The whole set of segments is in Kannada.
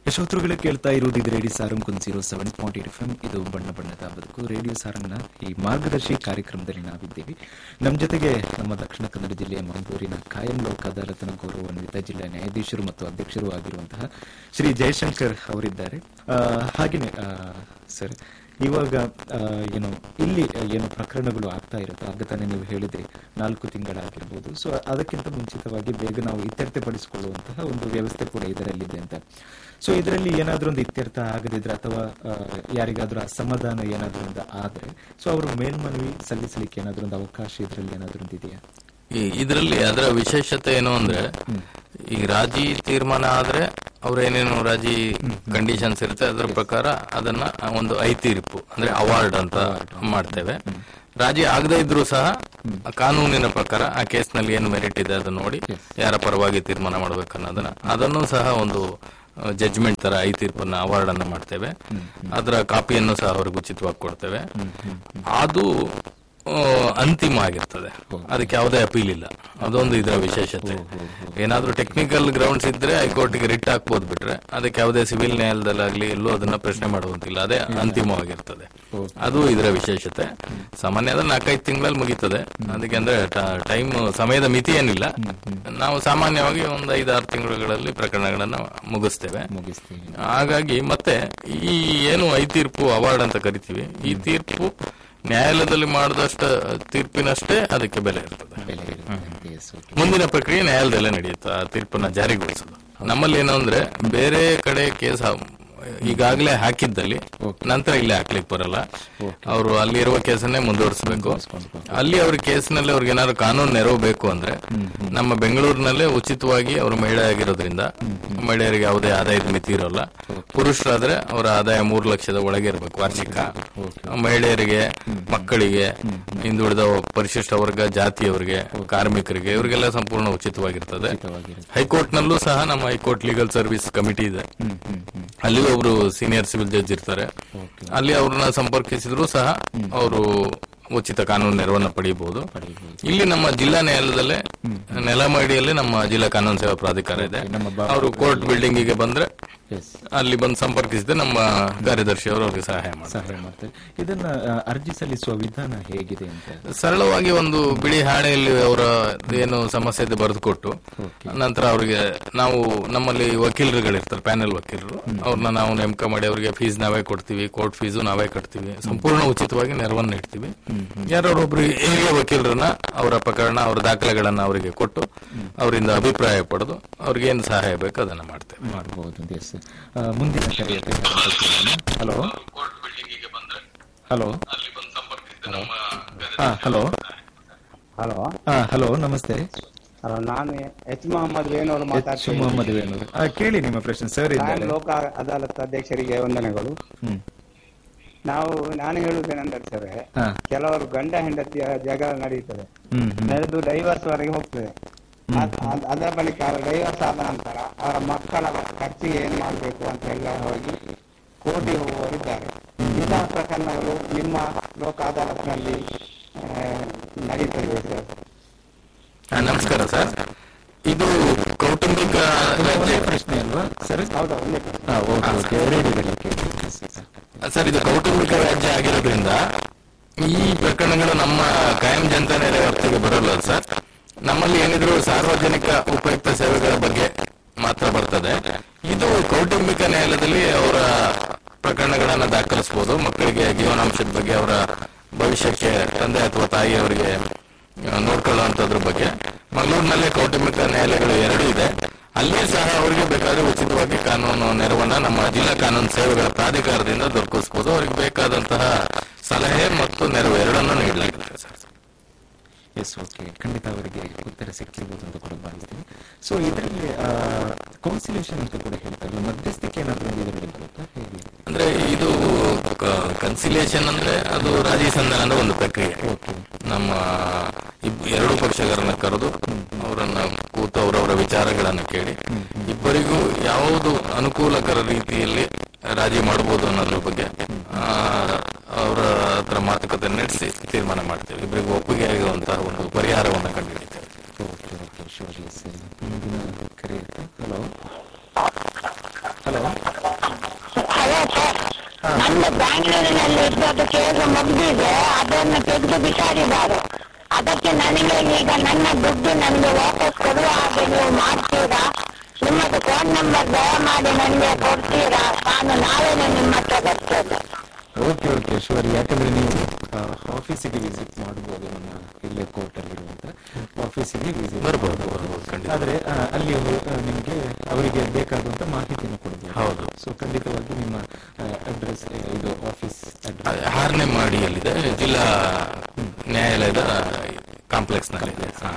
ಯಶೋತ್ರುಗಳೇ ಕೇಳ್ತಾ ಇರುವುದು ಇದು ರೇಡಿಯೋ ಸಾರಂಗ್ ಒಂದು zero seven point eight F M ಇದು ಬಣ್ಣ ಬಣ್ಣದ ಬದುಕು ರೇಡಿಯೋ ಸಾರಂಗ್ನ ಈ ಮಾರ್ಗದರ್ಶಿ ಕಾರ್ಯಕ್ರಮದಲ್ಲಿ ನಾವಿದ್ದೇವೆ ನಮ್ಮ ಜೊತೆಗೆ ನಮ್ಮ ದಕ್ಷಿಣ ಕನ್ನಡ ಜಿಲ್ಲೆಯ ಮಂಗಳೂರಿನ ಕಾಯಂ ಲೋಕ ಅದಾಲತ್ನ ಗೌರವಾನ್ವಿತ ಜಿಲ್ಲಾ ನ್ಯಾಯಾಧೀಶರು ಮತ್ತು ಅಧ್ಯಕ್ಷರು ಆಗಿರುವಂತಹ ಶ್ರೀ ಜಯಶಂಕರ್ ಅವರಿದ್ದಾರೆ ಆ, ಹಾಗೇನೆ ಆ, ಸರ್ ಇವಾಗ ಆ, ಏನು ಇಲ್ಲಿ ಏನು ಪ್ರಕರಣಗಳು ಆಗ್ತಾ ಇರುತ್ತೆ ಆಗ ತಾನೇ ನೀವು ಹೇಳಿದ್ರಿ ನಾಲ್ಕು ತಿಂಗಳಾಗಿರ್ಬೋದು ಸೊ ಅದಕ್ಕಿಂತ ಮುಂಚಿತವಾಗಿ ಬೇಗ ನಾವು ಇತ್ಯರ್ಥಪಡಿಸಿಕೊಳ್ಳುವಂತಹ ಒಂದು ವ್ಯವಸ್ಥೆ ಕೂಡ ಇದರಲ್ಲಿದೆ ಅಂತ ಸೊ ಇದರಲ್ಲಿ ಏನಾದ್ರೂ ಒಂದು ಇತ್ಯರ್ಥ ಆಗದಿದ್ರೆ ಅಥವಾ ಆ, ಯಾರಿಗಾದ್ರೂ ಅಸಮಾಧಾನ ಏನಾದ್ರೂ ಒಂದು ಆದ್ರೆ ಸೊ ಅವರು ಮೇಲ್ಮನವಿ ಸಲ್ಲಿಸಲಿಕ್ಕೆ ಏನಾದ್ರೂ ಒಂದು ಅವಕಾಶ ಇದರಲ್ಲಿ ಏನಾದ್ರೂ ಒಂದು ಇದೆಯಾ ಈ ಇದರಲ್ಲಿ ಅದರ ವಿಶೇಷತೆ ಏನು ಅಂದ್ರೆ ಈ ರಾಜಿ ತೀರ್ಮಾನ ಆದ್ರೆ ಅವ್ರ ಏನೇನು ರಾಜಿ ಕಂಡೀಷನ್ಸ್ ಇರುತ್ತೆ ಅದರ ಪ್ರಕಾರ ಅದನ್ನ ಒಂದು ಐ ತೀರ್ಪು ಅಂದ್ರೆ ಅವಾರ್ಡ್ ಅಂತ ಮಾಡ್ತೇವೆ ರಾಜಿ ಆಗದೇ ಇದ್ರೂ ಸಹ ಕಾನೂನಿನ ಪ್ರಕಾರ ಆ ಕೇಸ್ನಲ್ಲಿ ಏನು ಮೆರಿಟ್ ಇದೆ ಅದನ್ನ ನೋಡಿ ಯಾರ ಪರವಾಗಿ ತೀರ್ಮಾನ ಮಾಡ್ಬೇಕು ಅನ್ನೋದನ್ನ ಅದನ್ನು ಸಹ ಒಂದು ಜಜ್ಮೆಂಟ್ ತರ ಐ ತೀರ್ಪನ್ನ ಅವಾರ್ಡ್ ಅನ್ನ ಮಾಡ್ತೇವೆ ಅದರ ಕಾಪಿಯನ್ನು ಸಹ ಅವ್ರಿಗೆ ಉಚಿತವಾಗಿ ಕೊಡ್ತೇವೆ ಅದು ಆ, ಅಂತಿಮ ಆಗಿರ್ತದೆ ಅದಕ್ಕೆ ಯಾವುದೇ ಅಪೀಲ್ ಇಲ್ಲ ಅದೊಂದು ಇದರ ವಿಶೇಷತೆ ಏನಾದ್ರೂ ಟೆಕ್ನಿಕಲ್ ಗ್ರೌಂಡ್ಸ್ ಇದ್ರೆ ಹೈಕೋರ್ಟ್ಗೆ ರಿಟ್ ಹಾಕ್ಬೋದು ಬಿಟ್ರೆ ಅದಕ್ಕೆ ಯಾವುದೇ ಸಿವಿಲ್ ನ್ಯಾಯಾಲಯದಲ್ಲಾಗ್ಲಿ ಎಲ್ಲೂ ಅದನ್ನ ಪ್ರಶ್ನೆ ಮಾಡುವಂತಿಲ್ಲ ಅದೇ ಅಂತಿಮವಾಗಿರ್ತದೆ ಅದು ಇದರ ವಿಶೇಷತೆ ಸಾಮಾನ್ಯ ಅಂದ್ರೆ ನಾಲ್ಕೈದು ತಿಂಗಳಲ್ಲಿ ಮುಗೀತದೆ ಅದಕ್ಕೆ ಅಂದ್ರೆ ಟೈಮ್ ಸಮಯದ ಮಿತಿ ಏನಿಲ್ಲ ನಾವು ಸಾಮಾನ್ಯವಾಗಿ ಒಂದು ಐದಾರು ತಿಂಗಳುಗಳಲ್ಲಿ ಪ್ರಕರಣಗಳನ್ನ ಮುಗಿಸ್ತೇವೆ ಮುಗಿಸ್ತೀವಿ ಹಾಗಾಗಿ ಮತ್ತೆ ಈ ಏನು ಐ ತೀರ್ಪು ಅವಾರ್ಡ್ ಅಂತ ಕರಿತೀವಿ ಈ ತೀರ್ಪು ನ್ಯಾಯಾಲಯದಲ್ಲಿ ಮಾಡಿದಷ್ಟ ತೀರ್ಪಿನಷ್ಟೇ ಅದಕ್ಕೆ ಬೆಲೆ ಇರ್ತದೆ ಬೆಲೆ ಇರುತ್ತೆ Yes, okay. ಮುಂದಿನ ಪ್ರಕ್ರಿಯೆ ನ್ಯಾಯಾಲಯದಲ್ಲೇ ನಡೆಯುತ್ತೆ ಆ ತೀರ್ಪನ್ನ ಜಾರಿಗೊಳಿಸೋದು ನಮ್ಮಲ್ಲಿ ಏನು ಅಂದ್ರೆ ಬೇರೆ ಕಡೆ ಕೇಸ್ ಈಗಾಗಲೇ ಹಾಕಿದ್ದಲ್ಲಿ ನಂತರ ಇಲ್ಲಿ ಹಾಕ್ಲಿಕ್ಕೆ ಬರಲ್ಲ ಅವರು ಅಲ್ಲಿ ಇರುವ ಕೇಸನ್ನೇ ಮುಂದುವರಿಸಬೇಕು ಅಲ್ಲಿ ಅವ್ರ ಕೇಸ್ನಲ್ಲಿ ಅವ್ರಿಗೆ ಏನಾದ್ರು ಕಾನೂನು ನೆರವು ಬೇಕು ಅಂದ್ರೆ ನಮ್ಮ ಬೆಂಗಳೂರಿನಲ್ಲೇ ಉಚಿತವಾಗಿ ಅವರು ಮಹಿಳೆ ಆಗಿರೋದ್ರಿಂದ ಮಹಿಳೆಯರಿಗೆ ಯಾವುದೇ ಆದಾಯದ ಮಿತಿ ಇರೋಲ್ಲ ಪುರುಷರಾದ್ರೆ ಅವರ ಆದಾಯ ಮೂರು ಲಕ್ಷದ ಒಳಗೆ ಇರಬೇಕು ವಾರ್ಷಿಕ ಮಹಿಳೆಯರಿಗೆ ಮಕ್ಕಳಿಗೆ ಹಿಂದುಳಿದ ಪರಿಶಿಷ್ಟ ವರ್ಗ ಜಾತಿಯವರಿಗೆ ಕಾರ್ಮಿಕರಿಗೆ ಇವರಿಗೆಲ್ಲ ಸಂಪೂರ್ಣ ಉಚಿತವಾಗಿರ್ತದೆ ಹೈಕೋರ್ಟ್ ನಲ್ಲೂ ಸಹ ನಮ್ಮ ಹೈಕೋರ್ಟ್ ಲೀಗಲ್ ಸರ್ವಿಸ್ ಕಮಿಟಿ ಇದೆ ಅಲ್ಲಿ ಒಬ್ರು ಸೀನಿಯರ್ ಸಿವಿಲ್ ಜಡ್ಜ್ ಇರ್ತಾರೆ ಅಲ್ಲಿ ಅವ್ರನ್ನ ಸಂಪರ್ಕಿಸಿದ್ರು ಸಹ ಅವರು ಉಚಿತ ಕಾನೂನು ನೆರವನ್ನ ಪಡೆಯಬಹುದು ಇಲ್ಲಿ ನಮ್ಮ ಜಿಲ್ಲಾ ನ್ಯಾಯಾಲಯದಲ್ಲೇ ನೆಲಮಡಿಯಲ್ಲೇ ನಮ್ಮ ಜಿಲ್ಲಾ ಕಾನೂನು ಸೇವಾ ಪ್ರಾಧಿಕಾರ ಇದೆ ಅವರು ಕೋರ್ಟ್ ಬಿಲ್ಡಿಂಗ್ ಗೆ ಬಂದ್ರೆ ಎಸ್ ಅಲ್ಲಿ ಬಂದು ಸಂಪರ್ಕಿಸಿದ್ರೆ ನಮ್ಮ ಕಾರ್ಯದರ್ಶಿ ಅವರು ಅವ್ರಿಗೆ ಸಹಾಯ ಮಾಡ್ತಾರೆ ಸಹಾಯ ಮಾಡ್ತಾರೆ ಇದನ್ನ ಆ, ಅರ್ಜಿ ಸಲ್ಲಿಸುವ ವಿಧಾನ ಹೇಗಿದೆ ಅಂತ ಸರಳವಾಗಿ ಒಂದು ಬಿಳಿ ಹಾಳೆಯಲ್ಲಿ ಅವರ ಏನು ಸಮಸ್ಯೆ ಇದೆ ಬರೆದು ಕೊಟ್ಟು ನಂತರ ಅವರಿಗೆ ನಾವು ನಮ್ಮಲ್ಲಿ ವಕೀಲರುಗಳಿರ್ತಾರೆ ಪ್ಯಾನೆಲ್ ವಕೀಲರು ಅವ್ರನ್ನ ನಾವು ನೇಮಕ ಮಾಡಿ ಅವರಿಗೆ ಫೀಸ್ ನಾವೇ ಕೊಡ್ತೀವಿ ಕೋರ್ಟ್ ಫೀಸು ನಾವೇ ಕಟ್ತೀವಿ ಸಂಪೂರ್ಣ ಉಚಿತವಾಗಿ ನೆರವನ್ನು ನೀಡ್ತೀವಿ ಯಾರೊಬ್ಬರು ಹಿರಿಯ ವಕೀಲರನ್ನ ಅವರ ಪ್ರಕರಣ ಅವರ ದಾಖಲೆಗಳನ್ನ ಅವರಿಗೆ ಕೊಟ್ಟು ಅವರಿಂದ ಅಭಿಪ್ರಾಯ ಪಡೆದು ಅವ್ರಿಗೆ ಏನು ಸಹಾಯ ಬೇಕು ಅದನ್ನ ಮಾಡ್ತೇವೆ ಮಾಡಬಹುದು ಎಸ್ ಮುಂದಿನ ಕರೆಯಕ್ಕೆ ಹಲೋ ಹಲೋ ಹಾ ಹಲೋ ಹಲೋ ಹಾ ಹಲೋ ನಮಸ್ತೆ ಹಲೋ ನಾನು ಎಚ್ ಮೊಹಮ್ಮದ್ ವೇಣೂರು ಎಚ್ ಮಾತಾಡ್ತೀನಿ ಮೊಹಮ್ಮದ್ ವೇಣೂರು ಆ, ಕೇಳಿ ನಿಮ್ಮ ಪ್ರಶ್ನೆ ಸರ್ ನಾನು ಇದ್ದಾರೆ ಲೋಕ ಅದಾಲತ್ ಅಧ್ಯಕ್ಷರಿಗೆ ವಂದನೆಗಳು ಹ್ಮ್ ನಾವು ನಾನು ಹೇಳುವುದೇನೆಂದರೆ ಸರ್ ಹಾ ಕೆಲವರು ಗಂಡ ಹೆಂಡತಿಯ ಜಗಳ ನಡೆಯುತ್ತದೆ ಹ್ಮ್ ಹ್ಮ್ ನಡೆದು ಡೈವರ್ಸ್ ವರೆಗೆ ಹೋಗ್ತದೆ ಅದ್- ಅದ್- ಅದರ ಬಳಿಕ ಡೈವರ್ಸ್ ಆದ ನಂತರ ಅವರ ಮಕ್ಕಳ ಖರ್ಚಿಗೆ ಏನ್ ಮಾಡಬೇಕು ಅಂತ ಎಲ್ಲ ಹೋಗಿ ಕೋರ್ಟಿಗೆ ಹೋಗುವವರಿದ್ದಾರೆ ಇಂತಹ ಪ್ರಕರಣಗಳು ನಿಮ್ಮ ಲೋಕ ಅದಾಲತ್ನಲ್ಲಿ ಆ, ನಡೀತದೆ ಸರ್ ಆ, ನಮಸ್ಕಾರ ಸರ್ ಇದು ಕೌಟುಂಬಿಕ ಒಂದೇ ಪ್ರಶ್ನೆ ಅಲ್ವಾ ಸರ್ ಹೌದಾ ಒಂದೇ ಪ್ರಶ್ನೆ. ಹಾ ಓಕೆ ಓಕೆ ರೇಡಿಯೋದಲ್ಲಿ ಕೇಳಿ ಸರ್ ಇದು ಕೌಟುಂಬಿಕ ವ್ಯಾಜ್ಯ ಆಗಿರೋದ್ರಿಂದ ಈ ಪ್ರಕರಣಗಳು ನಮ್ಮ ಕಾಯಂ ಜನತಾ ನೆರೆ ವ್ಯಾಪ್ತಿಗೆ ಬರಲ್ಲ ಸರ್ ನಮ್ಮಲ್ಲಿ ಏನಿದ್ರು ಸಾರ್ವಜನಿಕ ಉಪಯುಕ್ತ ಸೇವೆಗಳ ಬಗ್ಗೆ ಮಾತ್ರ ಬರ್ತದೆ ಇದು ಕೌಟುಂಬಿಕ ನ್ಯಾಯಾಲಯದಲ್ಲಿ ಅವರ ಪ್ರಕರಣಗಳನ್ನ ದಾಖಲಿಸಬಹುದು ಮಕ್ಕಳಿಗೆ ಜೀವನಾಂಶದ ಬಗ್ಗೆ ಅವರ ಭವಿಷ್ಯಕ್ಕೆ ತಂದೆ ಅಥವಾ ತಾಯಿಯವರಿಗೆ ಆ, ನೋಡ್ಕೊಳ್ಳುವಂತದ್ರ ಬಗ್ಗೆ ಮಂಗಳೂರಿನಲ್ಲೇ ಕೌಟುಂಬಿಕ ನ್ಯಾಯಾಲಯಗಳು ಎರಡು ಇದೆ ಅಲ್ಲಿ ಸಹ ಅವರಿಗೆ ಬೇಕಾದ್ರೆ ಉಚಿತವಾಗಿ ಕಾನೂನು ನೆರವನ್ನ ನಮ್ಮ ಜಿಲ್ಲಾ ಕಾನೂನು ಸೇವೆಗಳ ಪ್ರಾಧಿಕಾರದಿಂದ ದೊರಕಿಸಬಹುದು ಅವರಿಗೆ ಬೇಕಾದಂತಹ ಸಲಹೆ ಮತ್ತು ನೆರವು ಎರಡನ್ನೂ ನೀಡಲಾಗಿದೆ ಸರ್ ಎಸ್ ಓಕೆ ಖಂಡಿತ ಅವರಿಗೆ ಉತ್ತರ ಸಿಕ್ಕಿರ್ಬೋದು ಅಂತ ಕೂಡ ಭಾವಿಸ್ತೀನಿ ಸೊ ಇದರಲ್ಲಿ ಕೌನ್ಸಿಲೇಷನ್ ಅಂತ ಕೂಡ ಹೇಳ್ತಾರೆ ಮಧ್ಯಸ್ಥಿಕೆ ಏನಾದರೂ ಇದರಲ್ಲಿ ಬರುತ್ತಾ ಹೇಗೆ ಅಂದ್ರೆ ಇದು ಕನ್ಸಿಲೇಷನ್ ಅಂದ್ರೆ ಅದು ರಾಜಿ ಸಂಧಾನದ ಒಂದು ಪ್ರಕ್ರಿಯೆ ನಮ್ಮ ಇಬ್- ಎರಡೂ ಪಕ್ಷಗಾರನ್ನ ಕರೆದು ಅವರನ್ನ ಕೂತು ಅವರವರ ವಿಚಾರಗಳನ್ನ ಕೇಳಿ ಇಬ್ಬರಿಗೂ ಯಾವುದು ಅನುಕೂಲಕರ ರೀತಿಯಲ್ಲಿ ರಾಜಿ ಮಾಡಬಹುದು ಅನ್ನೋದ್ರ ಬಗ್ಗೆ ಆ, ಅವರ ಹತ್ರ ಮಾತುಕತೆ ನಡೆಸಿ ತೀರ್ಮಾನ ಮಾಡ್ತೇವೆ ಇಬ್ಬರಿಗೂ ಒಪ್ಪಿಗೆ ಆಗುವಂತಹ ಒಂದು ಪರಿಹಾರವನ್ನು ಕಂಡುಹಿಡಿತೇವೆ ಓಕೆ ಓಕೆ ಶೋರ್ ಎಸ್ ಮುಂದಿನ ಕರೆ ಹಲೋ ಹಲೋ ನಂದು ಬ್ಯಾಂಗ್ಳೂರಿನಲ್ಲಿ ಇದ್ದದ್ದು ಕೇಸ್ ಮುಗಿದಿದೆ ಅದನ್ನು ತೆಗೆದು ಬಿಸಾಡಿದ್ದಾರೆ ಅದಕ್ಕೆ ನನಗೆ ಈಗ ನನ್ನ ದುಡ್ಡು ನನಗೆ ವಾಪಸ್ ಕೊಡುವ ಹಾಗೆ ನೀವು ಮಾಡ್ತೀರಾ ನಿಮ್ಮದು ಫೋನ್ ನಂಬರ್ ದಯಮಾಡಿ ನನಗೆ ಕೊಡ್ತೀರಾ ನಾನು ನಾಳೆನೇ ನಿಮ್ಮ ಹತ್ರ ಬರ್ತೇನೆ ಓಕೆ ಓಕೆ ಶುವರ್ ಯಾಕಂದ್ರೆ ನೀವು ಆಫೀಸಿಗೆ ವಿಸಿಟ್ ಮಾಡಬಹುದು ನಮ್ಮ ಇಲ್ಲೇ ಕೋರ್ಟ್ ಅಲ್ಲಿ ಇರುವಂತ ಆಫೀಸಿಗೆ ವಿಸಿಟ್ ಬರ್ಬೋದು, ಬರ್ಬೋದು, ಖಂಡಿತ. ಆದ್ರೆ ಆ, ಅಲ್ಲಿ ಅವರು, ಆ, ನಿಮ್ಗೆ ಅವರಿಗೆ ಬೇಕಾದಂತ ಮಾಹಿತಿಯನ್ನು ಕೊಡಬಹುದು ಹೌದು. ಸೊ ಖಂಡಿತವಾಗಿ ನಿಮ್ಮ ಅಡ್ರೆಸ್ ಇದು ಆಫೀಸ್ ಅಡ್ರೆಸ್ ಆರನೇ ಮಾಡಿಯಲ್ಲಿದೆ ಜಿಲ್ಲಾ ನ್ಯಾಯಾಲಯದ ಕಾಂಪ್ಲೆಕ್ಸ್ ನಲ್ಲಿ ಇದೆ ಹಾ.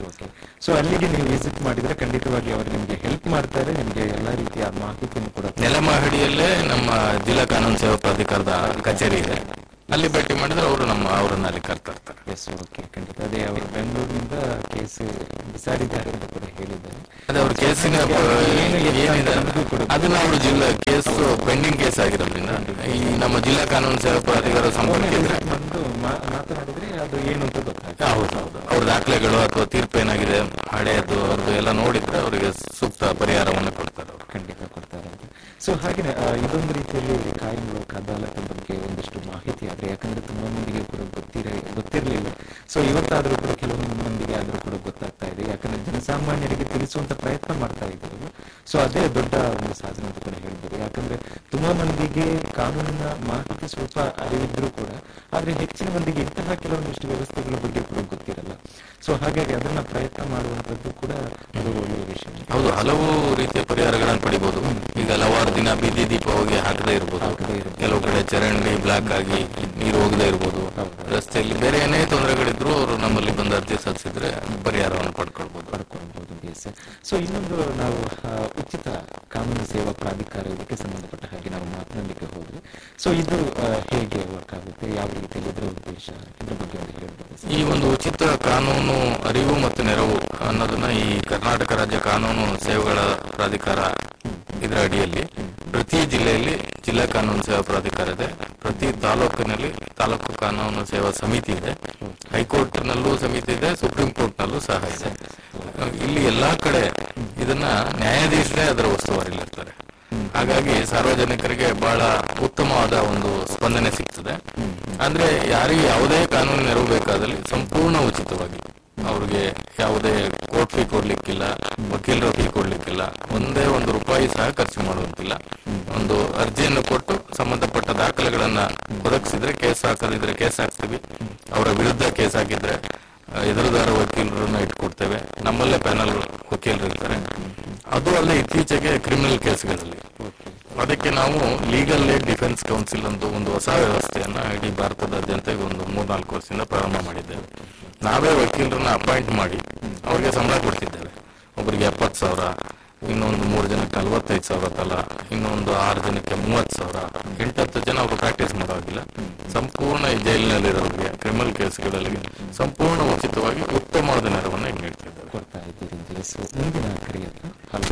ಸೊ ಅಲ್ಲಿಗೆ ನೀವು ವಿಸಿಟ್ ಮಾಡಿದ್ರೆ ಖಂಡಿತವಾಗಿ ಅವರು ನಿಮ್ಗೆ ಹೆಲ್ಪ್ ಮಾಡ್ತಾರೆ ನಿಮ್ಗೆ ಎಲ್ಲಾ ರೀತಿಯ ಮಾಹಿತಿಯನ್ನು ಕೂಡ ನೆಲಮಹಡಿಯಲ್ಲೇ ನಮ್ಮ ಜಿಲ್ಲಾ ಕಾನೂನು ಸೇವಾ ಪ್ರಾಧಿಕಾರದ ಕಚೇರಿ ಇದೆ ಅಲ್ಲಿ ಭೇಟಿ ಮಾಡಿದ್ರೆ ಅವರು ನಮ್ಮ ಅವರನ್ನ ಅಲ್ಲಿ ಕರ್ತಾ ಇರ್ತಾರೆ ಎಸ್ ಓಕೆ ಖಂಡಿತ ಅದೇ ಅವರು ಬೆಂಗಳೂರಿನಿಂದ ಕೇಸ್ ಬಿಸಾಡಿದ್ದಾರೆ ಅಂತ ಕೂಡ ಹೇಳಿದ್ದಾರೆ ಅದೇ ಅವ್ರ ಕೇಸಿನ ಪ- ಏನು ಎತ್ತ ಏನಿದೆ ಅನ್ನೋದು ಕೂಡ ಅದನ್ನ ಅವರು ಜಿಲ್ಲಾ ಕೇಸ್ ಪೆಂಡಿಂಗ್ ಕೇಸ್ ಆಗಿರೋದ್ರಿಂದ ಈ ನಮ್ಮ ಜಿಲ್ಲಾ ಕಾನೂನು ಸೇವಾ ಪ್ರಾಧಿಕಾರ ಸಂಪರ್ಕ ಇದ್ರೆ ಬಂದು ಮಾ- ಮಾತನಾಡಿದ್ರೆ ಅದು ಏನು ಅಂತ ಗೊತ್ತಾಗ್ತದೆ ಹೌದು ಹೌದು ಅವ್ರ ದಾಖಲೆಗಳು ಅಥವಾ ತೀರ್ಪು ಏನಾಗಿದೆ ಹಳೆಯದು ಅವ್ರದ್ದು ಎಲ್ಲ ನೋಡಿದ್ರೆ ಅವರಿಗೆ ಸೂಕ್ತ ಪರಿಹಾರವನ್ನು ಕೊಡ್ತಾರೆ ಅವರು ಖಂಡಿತ ಕೊಡ್ತಾರೆ ಅಂತ ಸೊ ಹಾಗೇನೆ ಆ, ಇದೊಂದು ರೀತಿಯಲ್ಲಿ ಕಾಯಂ ಲೋಕ ಅದಾಲತ್ ಬಗ್ಗೆ ಒಂದಿಷ್ಟು ಮಾಹಿತಿ ಆದ್ರೆ ಯಾಕಂದ್ರೆ ತುಂಬಾ ಮಂದಿಗೆ ಕೂಡ ಗೊತ್ತಿರ ಗೊತ್ತಿರಲಿಲ್ಲ ಸೊ ಇವತ್ತಾದ್ರೂ ಕೂಡ ಕೆಲವೊಂದು ಮಂದಿಗೆ ಆದ್ರೂ ಕೂಡ ಗೊತ್ತಾಗ್ತಾ ಇದೆ ಯಾಕಂದ್ರೆ ಜನಸಾಮಾನ್ಯರಿಗೆ ತಿಳಿಸುವಂತ ಪ್ರಯತ್ನ ಮಾಡ್ತಾ ಇದ್ದಾರೆ ಸೊ ಅದೇ ದೊಡ್ಡ ಒಂದು ಸಾಧನೆ ಅಂತ ಕೂಡ ಹೇಳ್ಬೋದು ಯಾಕಂದ್ರೆ ತುಂಬಾ ಮಂದಿಗೆ ಕಾನೂನಿನ ಮಾಹಿತಿ ಸ್ವಲ್ಪ ಅರಿವಿದ್ರೂ ಕೂಡ ಆದ್ರೆ ಹೆಚ್ಚಿನ ಮಂದಿಗೆ ಇಂತಹ ಕೆಲವೊಂದಿಷ್ಟು ವ್ಯವಸ್ಥೆಗಳ ಬಗ್ಗೆ ಕೂಡ ಗೊತ್ತಿರಲ್ಲ ಸೊ ಹಾಗಾಗಿ ಅದನ್ನ ಪ್ರಯತ್ನ ಮಾಡುವಂತದ್ದು ಕೂಡ ಅದು ಒಳ್ಳೆಯ ವಿಷಯ ಹೌದು ಹಲವು ರೀತಿಯ ಪರಿಹಾರಗಳನ್ನು ಪಡಿಬಹುದು ಈಗ ಹಲವಾರು ದಿನ ಬೀದಿ ದೀಪ ಹೋಗಿ ಹಾಕದೇ ಇರ್ಬೋದು ಹಾಕದೇ ಇರ್ಬೋದು. ಕೆಲವು ಕಡೆ ಚರಂಡಿ ಬ್ಲಾಕ್ ಆಗಿ ನೀರು ಹೋಗದೇ ಇರ್ಬೋದು ಹೌದು. ರಸ್ತೆಯಲ್ಲಿ ಬೇರೆ ಏನೇ ತೊಂದರೆಗಳಿದ್ರು ಅವರು ನಮ್ಮಲ್ಲಿ ಬಂದು ಅರ್ಜಿ ಸಲ್ಲಿಸಿದ್ರೆ ಪರಿಹಾರವನ್ನು ಪಡ್ಕೊಳ್ಬಹುದು ಪಡ್ಕೊಳ್ಬಹುದು ಬೇಸ್ ಸೊ ಇನ್ನೊಂದು ನಾವು ಆ, ಉಚಿತ ಕಾನೂನು ಸೇವಾ ಪ್ರಾಧಿಕಾರ ಇದಕ್ಕೆ ಸಂಬಂಧಪಟ್ಟ ಹಾಗೆ ನಾವು ಮಾತನಾಡಲಿಕ್ಕೆ ಹೋದ್ರೆ ಸೊ ಇದು ಆ, ಹೇಗೆ ವರ್ಕ್ ಆಗುತ್ತೆ ಯಾವ ರೀತಿಯಲ್ಲಿ ಇದರ ಉದ್ದೇಶ ಇದ್ರ ಬಗ್ಗೆ ಒಂದು ಹೇಳ್ಬೋದು ಸರ್? ಈ ಒಂದು ಉಚಿತ ಕಾನೂನು ಅರಿವು ಮತ್ತು ನೆರವು ಅನ್ನೋದನ್ನ ಈ ಕರ್ನಾಟಕ ರಾಜ್ಯ ಕಾನೂನು ಸೇವೆಗಳ ಪ್ರಾಧಿಕಾರ ಇದರ ಅಡಿಯಲ್ಲಿ ಪ್ರತಿ ಜಿಲ್ಲೆಯಲ್ಲಿ ಜಿಲ್ಲಾ ಕಾನೂನು ಸೇವಾ ಪ್ರಾಧಿಕಾರ ಇದೆ ಪ್ರತಿ ತಾಲೂಕಿನಲ್ಲಿ ತಾಲೂಕು ಕಾನೂನು ಸೇವಾ ಸಮಿತಿ ಇದೆ ಹೈಕೋರ್ಟ್ ನಲ್ಲೂ ಸಮಿತಿ ಇದೆ ಸುಪ್ರೀಂ ಕೋರ್ಟ್ ನಲ್ಲೂ ಸಹ ಇದೆ ಇಲ್ಲಿ ಎಲ್ಲಾ ಕಡೆ ಇದನ್ನ ನ್ಯಾಯಾಧೀಶರೇ ಅದರ ಉಸ್ತುವಾರಿಲಿರ್ತಾರೆ ಹಾಗಾಗಿ ಸಾರ್ವಜನಿಕರಿಗೆ ಬಹಳ ಉತ್ತಮವಾದ ಒಂದು ಸ್ಪಂದನೆ ಸಿಗ್ತದೆ ಅಂದ್ರೆ ಯಾರಿಗೆ ಯಾವುದೇ ಕಾನೂನು ನೆರವು ಬೇಕಾದಲ್ಲಿ ಸಂಪೂರ್ಣ ಉಚಿತವಾಗಿ ಅವ್ರಿಗೆ ಯಾವುದೇ ಕೋರ್ಟ್ ಫೀ ಕೊಡ್ಲಿಕ್ಕಿಲ್ಲ ವಕೀಲರ ಫೀ ಕೊಡ್ಲಿಕ್ಕಿಲ್ಲ ಒಂದೇ ಒಂದು ರೂಪಾಯಿ ಸಹ ಖರ್ಚು ಮಾಡುವಂತಿಲ್ಲ ಒಂದು ಅರ್ಜಿಯನ್ನು ಕೊಟ್ಟು ಸಂಬಂಧಪಟ್ಟ ದಾಖಲೆಗಳನ್ನ ಒದಗಿಸಿದ್ರೆ ಕೇಸ್ ಹಾಕದಿದ್ರೆ ಕೇಸ್ ಹಾಕ್ತೀವಿ ಅವರ ವಿರುದ್ಧ ಕೇಸ್ ಹಾಕಿದ್ರೆ ಆ, ಎದುರುದಾರ ವಕೀಲರನ್ನ ಇಟ್ಕೊಡ್ತೇವೆ ನಮ್ಮಲ್ಲೇ ಪ್ಯಾನಲ್ ವಕೀಲರು ಇರ್ತಾರೆ ಅದು ಅಲ್ಲದೆ ಇತ್ತೀಚೆಗೆ ಕ್ರಿಮಿನಲ್ ಕೇಸ್ಗಳಲ್ಲಿ ಅದಕ್ಕೆ ನಾವು ಲೀಗಲ್ ಏಡ್ ಡಿಫೆನ್ಸ್ ಕೌನ್ಸಿಲ್ ಅಂತ ಒಂದು ಹೊಸ ವ್ಯವಸ್ಥೆಯನ್ನ ಇಡೀ ಭಾರತದಾದ್ಯಂತ ಈಗ ಒಂದು ಮೂರ್ನಾಲ್ಕು ವರ್ಷದಿಂದ ಪ್ರಾರಂಭ ಮಾಡಿದ್ದೇವೆ ನಾವೇ ವಕೀಲರನ್ನ ಅಪಾಯಿಂಟ್ ಮಾಡಿ ಅವ್ರಿಗೆ ಸಂಬಳ ಕೊಡ್ತಿದ್ದೇವೆ ಒಬ್ಬರಿಗೆ ಎಪ್ಪತ್ತು ಸಾವಿರ ಇನ್ನೊಂದು ಮೂರು ಜನಕ್ಕೆ ನಲವತ್ತೈದು ಸಾವಿರ ತಲಾ ಇನ್ನೊಂದು ಆರು ಜನಕ್ಕೆ ಮೂವತ್ತು ಸಾವಿರ ಎಂಟತ್ತು ಜನ ಅವರು ಪ್ರಾಕ್ಟೀಸ್ ಮಾಡೋದಿಲ್ಲ ಸಂಪೂರ್ಣ ಈ ಜೈಲಿನಲ್ಲಿರೋರಿಗೆ ಕ್ರಿಮಿನಲ್ ಕೇಸ್ಗಳಲ್ಲಿ ಸಂಪೂರ್ಣ ಉಚಿತವಾಗಿ ಉತ್ತಮವಾದ ನೆರವನ್ನು ಈಗ ನೀಡ್ತಿದ್ದೇವೆ ಕೊಡ್ತಾ ಇದ್ದೀರಿ ಜೆ. ಸೊ ಮುಂದಿನ ಕರೆಯಲ್ಲ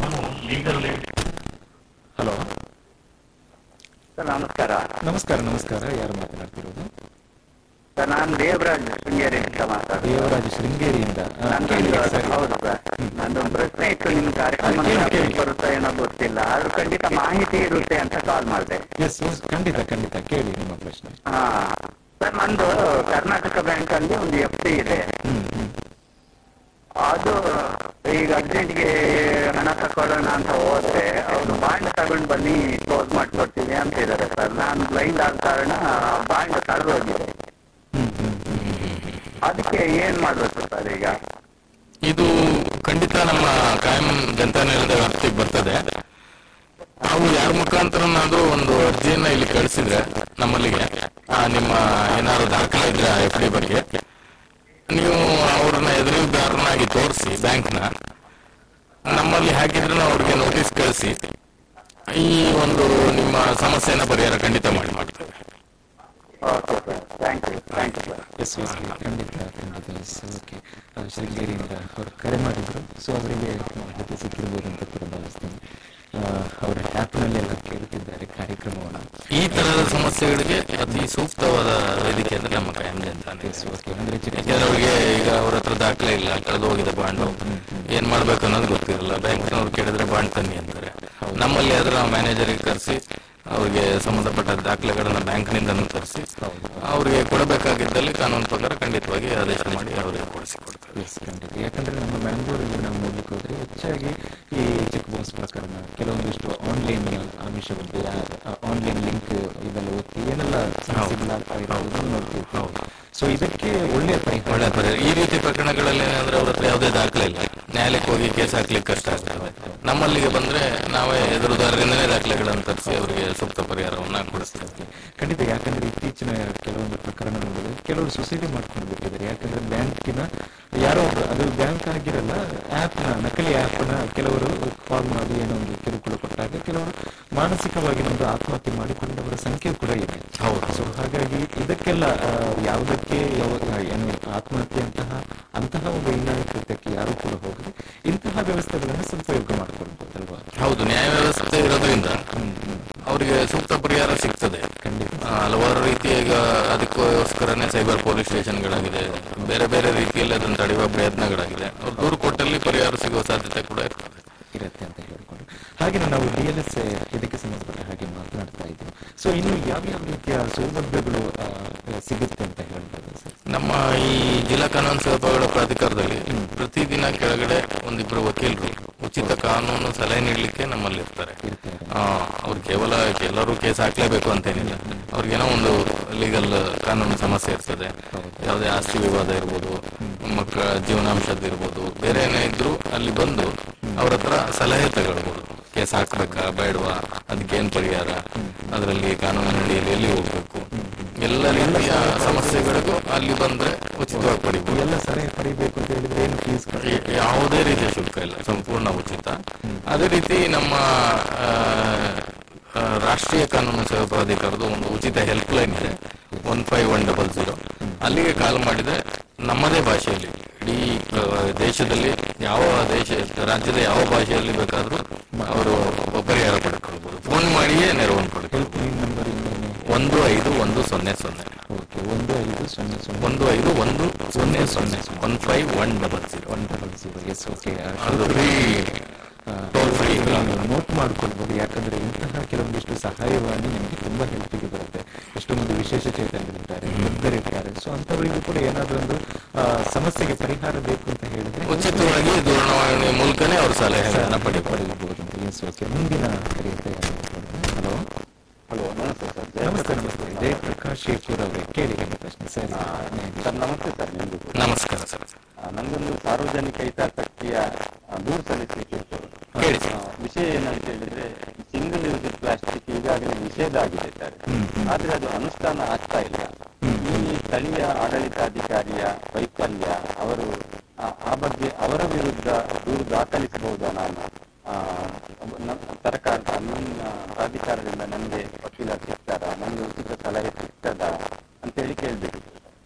ಹಲೋ ಹಲೋ ಸರ್ ನಮಸ್ಕಾರ ನಮಸ್ಕಾರ ನಮಸ್ಕಾರ ಯಾರು ಮಾತನಾಡ್ತಿರೋದು ಸರ್ ನಾನು ದೇವರಾಜ್ ಶೃಂಗೇರಿ ಅಂತ ಮಾತಾಡ್ತೀನಿ ದೇವರಾಜ ಶೃಂಗೇರಿಯಿಂದ ಆ, ಕೇಳಿ ನಂದೊಂದು ಸರ್. ಹೌದು ಸರ್ ನಂದೊಂದು ಪ್ರಶ್ನೆ ಇತ್ತು ನಿಮ್ಮ ಕಾರ್ಯಕ್ರಮ ಹಾ, ಕೇಳಿ, ಕೇಳಿ. ಬರುತ್ತಾ ಏನೋ ಗೊತ್ತಿಲ್ಲ ಆದ್ರೂ ಖಂಡಿತ ಮಾಹಿತಿ ಇರುತ್ತೆ ಅಂತ ಕಾಲ್ ಮಾಡಿದೆ ಎಸ್ ಎಸ್ ಖಂಡಿತ ಖಂಡಿತ ಕೇಳಿ ನಿಮ್ಮ ಪ್ರಶ್ನೆ ಹಾ ಸರ್ ನಂದು ಕರ್ನಾಟಕ ಬ್ಯಾಂಕ್ ಅಲ್ಲಿ ಒಂದು ಎಫ್ ಡಿ ಇದೆ ಹ್ಮ್ ಹ್ಮ್ ಅದು ಈಗ ಅರ್ಜೆಂಟ್ಗೆ ಹಣ ತಕೊಳ್ಳೋಣ ಅಂತ ಹೋದ್ರೆ ಅವರು ಬಾಂಡ್ ತಗೊಂಡು ಬನ್ನಿ ಕ್ಲೋಸ್ ಮಾಡ್ಕೊಡ್ತೀವಿ ಅಂತ ಇದ್ದಾರೆ ಸರ್ ನಾನು ಬ್ಲೈಂಡ್ ಆದ ಕಾರಣ ಬಾಂಡ್ ಕಳೆದೋಗಿದೆ ಹ್ಮ್ ಹ್ಮ್ ಹ್ಮ್ ಅದಕ್ಕೆ ಏನ್ ಮಾಡ್ಬೇಕು ಸರ್ ಈಗ ಇದು ಖಂಡಿತ ನಮ್ಮ ಕಾಯಂ ಜನತಾನೇರದ ವ್ಯಾಪ್ತಿಗೆ ಬರ್ತದೆ ನಾವು ಯಾರ ಮುಖಾಂತರನಾದ್ರೂ ಒಂದು ಅರ್ಜಿಯನ್ನ ಇಲ್ಲಿ ಕಳಿಸಿದ್ರೆ ನಮ್ಮಲ್ಲಿಗೆ ಆ, ನಿಮ್ಮ ಏನಾದ್ರು ದಾಖಲೆ ಇದ್ರೆ ಎಫ್ ಡಿ ಬಗ್ಗೆ ನೀವು ಅವ್ರನ್ನ ಎದುರುದಾರನಾಗಿ ತೋರಿಸಿ ಬ್ಯಾಂಕ್ನ ನಮ್ಮಲ್ಲಿ ಹಾಕಿದ್ರೆ ನಾವು ಅವ್ರಿಗೆ ನೋಟಿಸ್ ಕಳಿಸಿ ಈ ಒಂದು ನಿಮ್ಮ ಸಮಸ್ಯೆನ ಪರಿಹಾರ ಖಂಡಿತ ಮಾಡಿ ಮಾಡ್ತೇವೆ okay sir thank you thank you sir yes yes ಖಂಡಿತ ಖಂಡಿತ ಎಸ್ ಓಕೆ ಶೃಂಗೇರಿಯಿಂದ ಅವರು ಕರೆ ಮಾಡಿದ್ರು ಸೊ ಅವರಿಗೆ ಮಾಹಿತಿ ಸಿಕ್ಕಿರ್ಬೋದು ಅಂತ ಕೂಡ ಭಾವಿಸ್ತೀನಿ ಆ, ಅವರ ಆ್ಯಪ್ನಲ್ಲೆಲ್ಲ ಕೇಳ್ತಿದ್ದಾರೆ ಕಾರ್ಯಕ್ರಮವನ್ನು ಈ ತರಹದ ಸಮಸ್ಯೆಗಳಿಗೆ ಅತಿ ಸೂಕ್ತವಾದ ವೇದಿಕೆ ಅಂದ್ರೆ ನಮ್ಮ ಕಾಯಂ ಜನತಾನೇ ಎಸ್ ಓಕೆ ಅಂದರೆ ಯಾಕಂದ್ರೆ ಅವ್ರಿಗೆ ಈಗ ಅವ್ರ ಹತ್ರ ದಾಖಲೆ ಇಲ್ಲ ಕಳೆದು ಹೋಗಿದೆ ಬಾಂಡು ಏನ್ ಮಾಡ್ಬೇಕು ಅನ್ನೋದು ಗೊತ್ತಿರಲ್ಲ ಬ್ಯಾಂಕ್ನವ್ರು ಕೇಳಿದ್ರೆ ಬಾಂಡ್ ತನ್ನಿ ಅಂತಾರೆ ನಮ್ಮಲ್ಲಿ ಆದ್ರೆ ನಾವು ಮ್ಯಾನೇಜರ್ಗೆ ಕರೆಸಿ ಅವ್ರಿಗೆ ಸಂಬಂಧಪಟ್ಟ ದಾಖಲೆಗಳನ್ನ ಬ್ಯಾಂಕ್ನಿಂದ ತರಿಸಿ ಅವ್ರಿಗೆ ಕೊಡಬೇಕಾಗಿದ್ದಲ್ಲಿ ಕಾನೂನು ಪ್ರಕಾರ ಖಂಡಿತವಾಗಿ ಆದೇಶ ಮಾಡಿ ಅವರಿಗೆ ಕೊಡಿಸಿಕೊಡ್ತಾರೆ ಎಸ್ ಖಂಡಿತ ಯಾಕಂದ್ರೆ ನಮ್ಮ ಬ್ಯಾಂಗ್ಳೂರಲ್ಲಿ ನಾವು ನೋಡ್ಲಿಕ್ಕೆ ಹೋದ್ರೆ ಹೆಚ್ಚಾಗಿ ಈ ಚೆಕ್ ಬೌನ್ಸ್ ಪ್ರಕರಣ ಕೆಲವೊಂದಿಷ್ಟು ಆನ್ಲೈನ್ ಆಮಿಷ ಬಗ್ಗೆ ಆನ್ಲೈನ್ ಲಿಂಕ್ ಇದೆಲ್ಲ ಒತ್ತಿ ಏನೆಲ್ಲ ಸಮಸ್ಯೆಗಳಾಗ್ತಾ ಇರೋದು ನೋಡ್ತಿರ್ತೀವಿ ಸೊ ಇದಕ್ಕೆ ಒಳ್ಳೆಯ ಪರಿಹಾರ ಒಳ್ಳೆ ಪರಿಹಾರ ಈ ರೀತಿ ಪ್ರಕರಣಗಳಲ್ಲಿ ಏನಂದ್ರೆ ಅವ್ರ ಹತ್ರ ಯಾವುದೇ ದಾಖಲೆ ಇಲ್ಲ ನ್ಯಾಯಾಲಯಕ್ಕೆ ಹೋಗಿ ಕೇಸ್ ಹಾಕ್ಲಿಕ್ಕೆ ಕಷ್ಟ ಆಗ್ತದೆ ನಮ್ಮಲ್ಲಿಗೆ ಬಂದ್ರೆ ನಾವೇ ಎದುರುದಾರರಿಂದನೇ ದಾಖಲೆಗಳನ್ನು ತರಿಸಿ ಅವರಿಗೆ ಸೂಕ್ತ ಪರಿಹಾರವನ್ನ ಕೊಡಿಸ್ತೇವೆ ಖಂಡಿತ ಯಾಕಂದ್ರೆ ಇತ್ತೀಚಿನ ಕೆಲವೊಂದು ಪ್ರಕರಣ ನೋಡಿದ್ರೆ ಕೆಲವರು ಸೊಸೈಟಿ ಮಾಡ್ಕೊಂಡು ಬಿಟ್ಟಿದ್ದಾರೆ ಯಾಕಂದ್ರೆ ಬ್ಯಾಂಕಿನ ಯಾರೋ ಒಬ್ರು ಅದು ಬ್ಯಾಂಕ್ ಆಗಿರಲ್ಲ ಆಪ್ ನ ನಕಲಿ ಆಪ್ ನ ಕೆಲವರು ಕಾಲ್ ಮಾಡಿ ಏನೋ ಒಂದು ಕಿರುಕುಳ ಕೊಟ್ಟಾಗ ಕೆಲವರು ಮಾನಸಿಕವಾಗಿ ನಮ್ದು ಆತ್ಮಹತ್ಯೆ ಮಾಡಿಕೊಂಡವರ ಸಂಖ್ಯೆ ಕೂಡ ಇದೆ ಹೌದು. ಸೊ ಹಾಗಾಗಿ ಇದಕ್ಕೆಲ್ಲ ಆ, ಯಾವುದಕ್ಕೆ ಯಾವ- ಏನು ಆತ್ಮಹತ್ಯೆ ಅಂತಹ ಅಂತಹ ಒಂದು ಹೀನಾಯ ಕೃತ್ಯಕ್ಕೆ ಯಾರು ಕೂಡ ಹೋಗದೆ ಇಂತಹ ವ್ಯವಸ್ಥೆಗಳನ್ನು ಸದುಪಯೋಗ ಮಾಡಿಕೊಳ್ಬೋದಲ್ವಾ ಹೌದು ನ್ಯಾಯ ವ್ಯವಸ್ಥೆ ಇರೋದ್ರಿಂದ ಅವರಿಗೆ ಸೂಕ್ತ ಪರಿಹಾರ ಸಿಗ್ತದೆ ಖಂಡಿತ ಆ, ಹಲವಾರು ರೀತಿ ಈಗ ಅದಕ್ಕೋಸ್ಕರನೇ ಸೈಬರ್ ಪೊಲೀಸ್ ಸ್ಟೇಷನ್ಗಳಾಗಿದೆ ಬೇರೆ ಬೇರೆ ರೀತಿಯಲ್ಲಿ ಅದನ್ನು ತಡೆಯುವ ಪ್ರಯತ್ನಗಳಾಗಿದೆ ಅವ್ರು ದೂರು ಕೊಟ್ಟಲ್ಲಿ ಪರಿಹಾರ ಸಿಗುವ ಸಾಧ್ಯತೆ ಕೂಡ ಇರ್ತದೆ ಇರುತ್ತೆ ಅಂತ ಹೇಳಿಕೊಂಡು ಹಾಗೆ ನಾವು ಡಿ ಎಲ್ ಎಸ್ ಇದಕ್ಕೆ ಸಂಬಂಧಪಟ್ಟ ಹಾಗೆ ಮಾತನಾಡ್ತಾ ಇದ್ದೀವಿ ಸೊ ಇನ್ನು ಯಾವ್ಯಾವ ರೀತಿಯ ಸೌಲಭ್ಯಗಳು ಆ, ಸಿಗುತ್ತೆ ಅಂತ ಹೇಳ್ಬೋದು ಸರ್ ನಮ್ಮ ಈ ಜಿಲ್ಲಾ ಕಾನೂನು ಸೇವೆಗಳ ಪ್ರಾಧಿಕಾರದಲ್ಲಿ ಪ್ರತಿದಿನ ಕೆಳಗಡೆ ಒಂದಿಬ್ರು ವಕೀಲರು ಉಚಿತ ಕಾನೂನು ಸಲಹೆ ನೀಡಲಿಕ್ಕೆ ನಮ್ಮಲ್ಲಿ ಇರ್ತಾರೆ ಇರ್ತಾರೆ ಆ, ಅವ್ರು ಕೇವಲ ಎಲ್ಲರೂ ಕೇಸ್ ಹಾಕ್ಲೇಬೇಕು ಅಂತೇನಿಲ್ಲ ಅವ್ರಿಗೇನೋ ಒಂದು ಲೀಗಲ್ ಕಾನೂನು ಸಮಸ್ಯೆ ಇರ್ತದೆ ಯಾವುದೇ ಆಸ್ತಿ ವಿವಾದ ಇರ್ಬೋದು ಮಕ್ಕಳ ಜೀವನಾಂಶದ್ದು ಇರ್ಬೋದು ಬೇರೆ ಏನೇ ಇದ್ರು ಅಲ್ಲಿ ಬಂದು ಅವ್ರ ಹತ್ರ ಸಲಹೆ ತಗೊಳ್ಬೋದು ಕೇಸ್ ಹಾಕ್ಬೇಕಾ ಬೇಡವಾ ಅದಕ್ಕೇನ್ ಪರಿಹಾರ ಅದರಲ್ಲಿ ಕಾನೂನಿನ ಅಡಿಯಲ್ಲಿ ಎಲ್ಲಿ ಹೋಗ್ಬೇಕು ಎಲ್ಲ ರೀತಿಯ ಸಮಸ್ಯೆಗಳಿಗೂ ಅಲ್ಲಿ ಬಂದ್ರೆ ಉಚಿತವಾಗಿ ಪಡಿಬೋದು ಎಲ್ಲ ಸಲಹೆ ಪಡಿಬೇಕು ಅಂತ ಹೇಳಿದ್ರೆ ಏನು ಫೀಸ್ ಈ- ಯಾವುದೇ ರೀತಿಯ ಶುಲ್ಕ ಇಲ್ಲ ಸಂಪೂರ್ಣ ಉಚಿತ ಅದೇ ರೀತಿ ನಮ್ಮ ಆ, ಆ, ರಾಷ್ಟ್ರೀಯ ಕಾನೂನು ಸೇವಾ ಪ್ರಾಧಿಕಾರದ ಒಂದು ಉಚಿತ ಹೆಲ್ಪ್ ಲೈನ್ ಇದೆ one five one double zero ಅಲ್ಲಿಗೆ ಕಾಲ್ ಮಾಡಿದ್ರೆ ನಮ್ಮದೇ ಭಾಷೆಯಲ್ಲಿ ಇಡೀ ಆ, ದೇಶದಲ್ಲಿ ಯಾವ ದೇಶ ರಾಜ್ಯದ ಯಾವ ಭಾಷೆಯಲ್ಲಿ ಬೇಕಾದ್ರೂ ಅವರು ಪರಿಹಾರ ಪಡ್ಕೊಳ್ಬಹುದು ಫೋನ್ ಮಾಡಿಯೇ ನೆರವನ್ನು ಪಡ್ಕೊಳ್ಬಹುದು ಹೆಲ್ಪ್ ಲೈನ್ ನಂಬರ್ ಇನ್ನೇನೆ ಒಂದು ಐದು ಒಂದು ಸೊನ್ನೆ ಸೊನ್ನೆ ಓಕೆ ಒಂದು ಐದು ಸೊನ್ನೆ ಸೊನ್ನೆ ಒಂದು ಐದು ಒಂದು ಸೊನ್ನೆ ಸೊನ್ನೆ one five one double zero one double zero yes okay ಅದು ಫ್ರೀ ಟೋಲ್ ಫ್ರೀ ನೋಟ್ ಮಾಡ್ಕೊಳ್ಬಹುದು ಯಾಕಂದ್ರೆ ಇಂತಹ ಕೆಲವೊಂದಿಷ್ಟು ಸಹಾಯವಾಣಿ ನಿಮಗೆ ತುಂಬಾ ಹೆಲ್ಪಿಗೆ ಬರುತ್ತೆ ಎಷ್ಟೊಂದು ವಿಶೇಷ ಚೇತನರಿರ್ತಾರೆ ವೃದ್ಧರಿರ್ತಾರೆ ಸೊ ಅಂತವರಿಗೂ ಕೂಡ ಏನಾದ್ರೂ ಒಂದು ಆ, ಸಮಸ್ಯೆಗೆ ಪರಿಹಾರ ಬೇಕು ಅಂತ ಹೇಳಿದ್ರೆ ಉಚಿತವಾಗಿ ದೂರವಾಣಿ ಮೂಲಕನೇ ಅವ್ರ ಸಲಹೆಗಳನ್ನ ಪಡಿಬೋದು ಪಡೆಯಬಹುದು ಅಂತ ಎಸ್ ಓಕೆ ಮುಂದಿನ ಕರೆಯುತ್ತೆ ಹಲೋ ಹಲೋ ನಮಸ್ತೆ ಸರ್ ನಮಸ್ತೆ ನಮಸ್ತೆ ಜಯಪ್ರಕಾಶ್ ಶೇಖೂರ್ ಅವರೇ ಕೇಳಿ ನನ್ನ ಪ್ರಶ್ನೆ ಸರಿ ಸರ್ ನಮಸ್ತೆ ಸರ್ ನಿಮ್ದು ನಮಸ್ಕಾರ ಸರ್ ಆ, ನಂದೊಂದು ಸಾರ್ವಜನಿಕ ಹಿತಾಸಕ್ತಿಯ ಆ, ದೂರು ಸಲ್ಲಿಸಲಿಕ್ಕೆ ಇತ್ತು. ಹೇಳಿ. ಆ, ವಿಷಯ ಏನಂತ ಹೇಳಿದ್ರೆ ಸಿಂಗಲ್ ಯೂಸ್ ಪ್ಲಾಸ್ಟಿಕ್ ಈಗಾಗಲೇ ನಿಷೇಧ ಆಗಿದೆ ಸರ್ ಆದ್ರೆ ಅದು ಅನುಷ್ಠಾನ ಆಗ್ತಾ ಇಲ್ಲ ಈ ಸ್ಥಳೀಯ ಆಡಳಿತಾಧಿಕಾರಿಯ ವೈಫಲ್ಯ ಅವರು ಆ- ಆ ಬಗ್ಗೆ ಅವರ ವಿರುದ್ಧ ದೂರು ದಾಖಲಿಸಬಹುದಾ ನಾನು ಆ, ನ- ಸರ್ಕಾರ ನನ್ನ ಪ್ರಾಧಿಕಾರದಿಂದ ನನಗೆ ವಕೀಲ ಸಿಗ್ತಾರಾ ನನಗೆ ಉಚಿತ ಸಲಹೆ ಸಿಗ್ತದಾ ಅಂತೇಳಿ ಕೇಳ್ಬೇಕು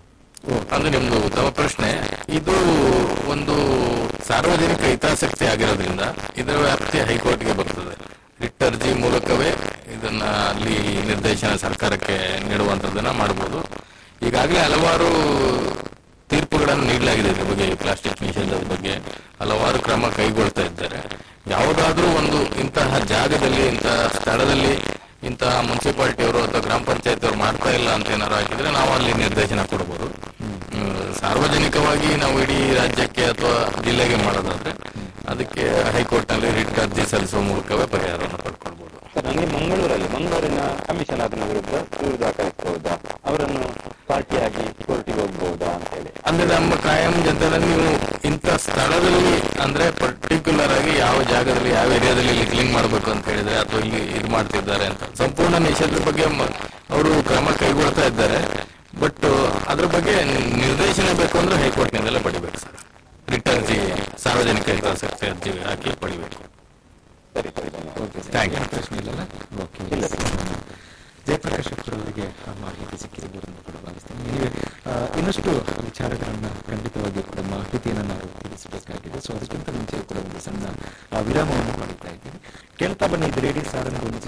ಅದು ನಿಮ್ದು ಉತ್ತಮ ಪ್ರಶ್ನೆ ಇದು ಒಂದು ಸಾರ್ವಜನಿಕ ಹಿತಾಸಕ್ತಿ ಆಗಿರೋದ್ರಿಂದ ಇದರ ವ್ಯಾಪ್ತಿ ಹೈಕೋರ್ಟ್ಗೆ ಬರ್ತದೆ ರಿಟ್ ಅರ್ಜಿ ಮೂಲಕವೇ ಇದನ್ನ ಅಲ್ಲಿ ನಿರ್ದೇಶನ ಸರ್ಕಾರಕ್ಕೆ ನೀಡುವಂತದ್ದನ್ನ ಮಾಡಬಹುದು ಈಗಾಗಲೇ ಹಲವಾರು ತೀರ್ಪುಗಳನ್ನು ನೀಡಲಾಗಿದೆ ಇದ್ರ ಬಗ್ಗೆ ಪ್ಲಾಸ್ಟಿಕ್ ನಿಷೇಧದ ಬಗ್ಗೆ ಹಲವಾರು ಕ್ರಮ ಕೈಗೊಳ್ತಾ ಇದ್ದಾರೆ ಯಾವುದಾದ್ರೂ ಒಂದು ಇಂತಹ ಜಾಗದಲ್ಲಿ ಇಂತಹ ಸ್ಥಳದಲ್ಲಿ ಇಂತಹ ಮುನ್ಸಿಪಾಲಿಟಿಯವರು ಅಥವಾ ಗ್ರಾಮ ಪಂಚಾಯತ್ ಅವರು ಮಾಡ್ತಾ ಇಲ್ಲ ಅಂತ ಏನಾರು ಹಾಕಿದ್ರೆ ನಾವು ಅಲ್ಲಿ ನಿರ್ದೇಶನ ಕೊಡಬಹುದು ಹ್ಮ್, ಸಾರ್ವಜನಿಕವಾಗಿ ನಾವು ಇಡೀ ರಾಜ್ಯಕ್ಕೆ ಅಥವಾ ಜಿಲ್ಲೆಗೆ ಮಾಡೋದಾದ್ರೆ ಅದಕ್ಕೆ ಹೈಕೋರ್ಟ್ ನಲ್ಲಿ ರಿಟ್ ಅರ್ಜಿ ಸಲ್ಲಿಸುವ ಮೂಲಕವೇ ಪರಿಹಾರವನ್ನು ಪಡ್ಕೊಳ್ಬಹುದು ಸರ್ ನನಗೆ ಮಂಗಳೂರಲ್ಲಿ ಮಂಗಳೂರಿನ ಕಮಿಷನರ್ನ ವಿರುದ್ಧ ದೂರು ದಾಖಲಿಸಬಹುದಾ ಅವರನ್ನು ಪಾರ್ಟಿಯಾಗಿ ಕೋರ್ಟಿಗೆ ಹೋಗಬಹುದಾ ಅಂತ ಹೇಳಿ ಅಂದ್ರೆ ನಮ್ಮ ಕಾಯಂ ಜನತೆಯಲ್ಲಿ ನೀವು ಇಂಥ ಸ್ಥಳದಲ್ಲಿ ಅಂದ್ರೆ ಪರ್ಟಿಕ್ಯುಲರ್ ಆಗಿ ಯಾವ ಜಾಗದಲ್ಲಿ ಯಾವ ಏರಿಯಾದಲ್ಲಿ ಇಲ್ಲಿ ಕ್ಲೀನ್ ಮಾಡಬೇಕು ಅಂತ ಹೇಳಿದ್ರೆ ಅಥವಾ ಇಲ್ಲಿ ಇದು ಮಾಡ್ತಿದ್ದಾರೆ ಅಂತ ಸಂಪೂರ್ಣ ನಿಷೇಧದ ಬಗ್ಗೆ ಮ- ಅವರು ಕ್ರಮ ಕೈಗೊಳ್ತಾ ಇದ್ದಾರೆ ಬಟ್ ಅದ್ರ ಬಗ್ಗೆ ನಿರ್ದೇಶನ ಬೇಕು ಅಂದ್ರೆ ಹೈಕೋರ್ಟ್ ನಿಂದಲೇ ಪಡಿಬೇಕು ಸರ್ ರಿಟ್ ಅರ್ಜಿ ಸಾರ್ವಜನಿಕ ಹಿತಾಸಕ್ತಿ ಅರ್ಜಿ ಹಾಕಿ ಪಡಿಬೇಕು ಸರಿ ಸರಿ ಧನ್ಯವಾದ ಓಕೆ Thank you. ಏನು ಪ್ರಶ್ನೆ ಇಲ್ಲಲ್ಲ ಓಕೆ ಜಯಪ್ರಕಾಶ್ ಅವರಿಗೆ ಆ ಮಾಹಿತಿ ಸಿಕ್ಕಿದೆ ಎಂದು ಕೂಡ ಭಾವಿಸ್ತೇನೆ ನೀವೇ ಆ, ಇನ್ನಷ್ಟು ವಿಚಾರಗಳನ್ನ ಖಂಡಿತವಾಗಿ ಕೂಡ ಮಾಹಿತಿಯನ್ನು ನಾವು ತಿಳಿಸಬೇಕಾಗಿದೆ ಸೊ ಅದಕ್ಕಿಂತ ಮುಂಚೆ ಕೂಡ ಒಂದು ಸಣ್ಣ ಆ, ವಿರಾಮವನ್ನು ಮಾಡುತ್ತಾ ಇದ್ದೀವಿ ಕೇಳ್ತಾ ಬನ್ನಿ ಇದು ರೇಡಿಯೋ ಸಾರಂಗ್ ಒಂದು